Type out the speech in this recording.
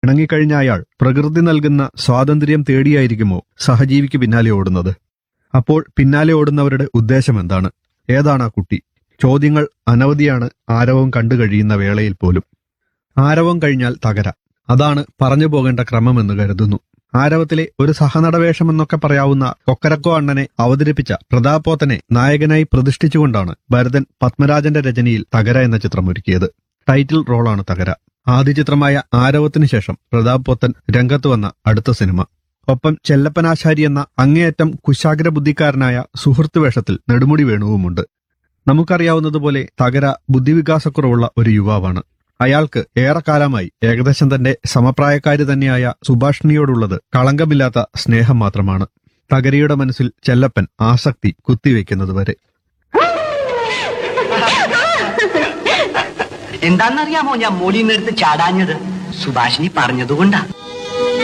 പിണങ്ങിക്കഴിഞ്ഞ അയാൾ പ്രകൃതി നൽകുന്ന സ്വാതന്ത്ര്യം തേടിയായിരിക്കുമോ സഹജീവിക്ക് പിന്നാലെ ഓടുന്നത് അപ്പോൾ പിന്നാലെ ഓടുന്നവരുടെ ഉദ്ദേശം എന്താണ് ഏതാണ് ആ കുട്ടി ചോദ്യങ്ങൾ അനവധിയാണ് ആരവം കണ്ടു കഴിയുന്ന വേളയിൽ പോലും ആരവം കഴിഞ്ഞാൽ തകര അതാണ് പറഞ്ഞു പോകേണ്ട ക്രമമെന്ന് കരുതുന്നു ആരവത്തിലെ ഒരു സഹനടവേഷമെന്നൊക്കെ പറയാവുന്ന കൊക്കരക്കോ അണ്ണനെ അവതരിപ്പിച്ച പ്രതാപോത്തനെ നായകനായി പ്രതിഷ്ഠിച്ചുകൊണ്ടാണ് ഭരതൻ പത്മരാജന്റെ രചനയിൽ തകര എന്ന ചിത്രം ഒരുക്കിയത് ടൈറ്റിൽ റോളാണ് തകര ആദ്യ ചിത്രമായ ആരവത്തിന് ശേഷം പ്രതാപ് പോത്തൻ രംഗത്ത് വന്ന അടുത്ത സിനിമ ഒപ്പം ചെല്ലപ്പനാശാരി എന്ന അങ്ങേയറ്റം കുശാഗ്ര ബുദ്ധിക്കാരനായ സുഹൃത്ത് വേഷത്തിൽ നെടുമുടി വേണുവുമുണ്ട് നമുക്കറിയാവുന്നതുപോലെ തകര ബുദ്ധിവികാസക്കുറവുള്ള ഒരു യുവാവാണ് അയാൾക്ക് ഏറെക്കാലമായി ഏകദേശം തന്റെ സമപ്രായക്കാരി തന്നെയായ സുഭാഷിണിയോടുള്ളത് കളങ്കമില്ലാത്ത സ്നേഹം മാത്രമാണ് തകരയുടെ മനസ്സിൽ ചെല്ലപ്പൻ ആസക്തി കുത്തിവെക്കുന്നതുവരെ എന്താന്നറിയാമോ ഞാൻ മോളിൽ നിന്നെടുത്ത് ചാടാഞ്ഞത് സുഭാഷിണി പറഞ്ഞതുകൊണ്ടാ